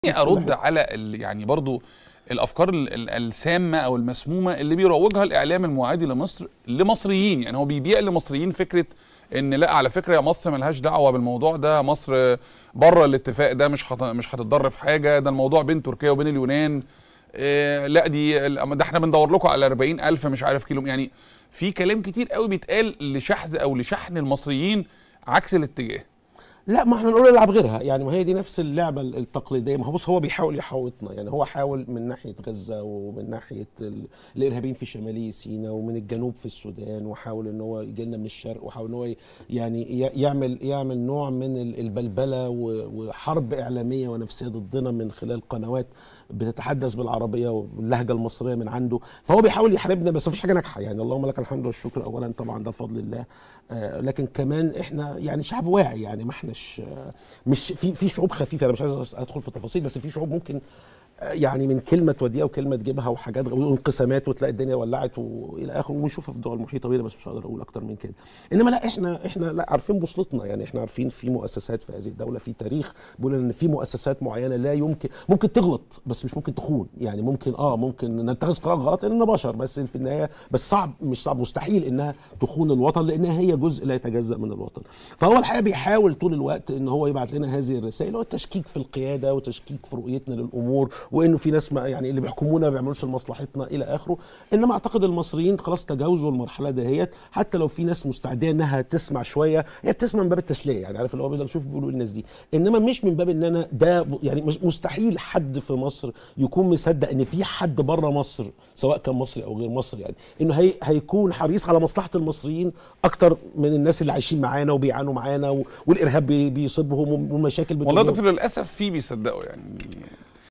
ارد على ال- يعني برضو الافكار ال- ال- السامه او المسمومه اللي بيروجها الاعلام المعادي لمصر لمصريين يعني هو بيبيع لمصريين فكره ان لا على فكره يا مصر ملهاش دعوه بالموضوع ده مصر بره الاتفاق ده مش هت- مش هتتضر في حاجه ده الموضوع بين تركيا وبين اليونان إيه لا دي ال- ده احنا بندور لكم على 40 الف مش عارف كيلو يعني في كلام كتير قوي بيتقال لشحذ او لشحن المصريين عكس الاتجاه لا ما احنا نقول العب غيرها يعني ما هي دي نفس اللعبه التقليديه ما هو بص هو بيحاول يحوطنا يعني هو حاول من ناحيه غزه ومن ناحيه ال- الارهابيين في شمالي سيناء ومن الجنوب في السودان وحاول ان هو يجي لنا من الشرق وحاول ان هو ي- يعني ي- يعمل يعمل نوع من ال- البلبله و- وحرب اعلاميه ونفسيه ضدنا من خلال قنوات بتتحدث بالعربيه واللهجه المصريه من عنده فهو بيحاول يحاربنا بس مفيش حاجه ناجحه يعني اللهم لك الحمد والشكر اولا طبعا ده بفضل الله آه، لكن كمان احنا يعني شعب واعي يعني ما احناش آه، مش في في شعوب خفيفه انا مش عايز ادخل في تفاصيل بس في شعوب ممكن آه، يعني من كلمه توديها وكلمه تجيبها وحاجات وانقسامات وتلاقي الدنيا ولعت والى اخره ونشوفها في دول محيطه بينا بس مش هقدر اقول اكتر من كده انما لا احنا احنا لا عارفين بوصلتنا يعني احنا عارفين في مؤسسات في هذه الدوله في تاريخ بيقول ان في مؤسسات معينه لا يمكن ممكن تغلط بس مش ممكن تخون يعني ممكن اه ممكن نتخذ قرار غلط لاننا بشر بس في النهايه بس صعب مش صعب مستحيل انها تخون الوطن لانها هي جزء لا يتجزا من الوطن فهو الحقيقه بيحاول طول الوقت ان هو يبعت لنا هذه الرسائل هو التشكيك في القياده وتشكيك في رؤيتنا للامور وانه في ناس ما يعني اللي بيحكمونا ما بيعملوش لمصلحتنا الى اخره انما اعتقد المصريين خلاص تجاوزوا المرحله دهيت حتى لو في ناس مستعده انها تسمع شويه هي بتسمع من باب التسليه يعني عارف اللي هو بيقول شوف بيقولوا إيه الناس دي انما مش من باب ان انا ده يعني مش- مستحيل حد في مصر يكون مصدق ان في حد بره مصر سواء كان مصري او غير مصري يعني انه هي هيكون حريص على مصلحه المصريين اكتر من الناس اللي عايشين معانا وبيعانوا معانا و- والارهاب بي- بيصيبهم والمشاكل والله يا بتواجههم. دكتور للاسف في بيصدقوا يعني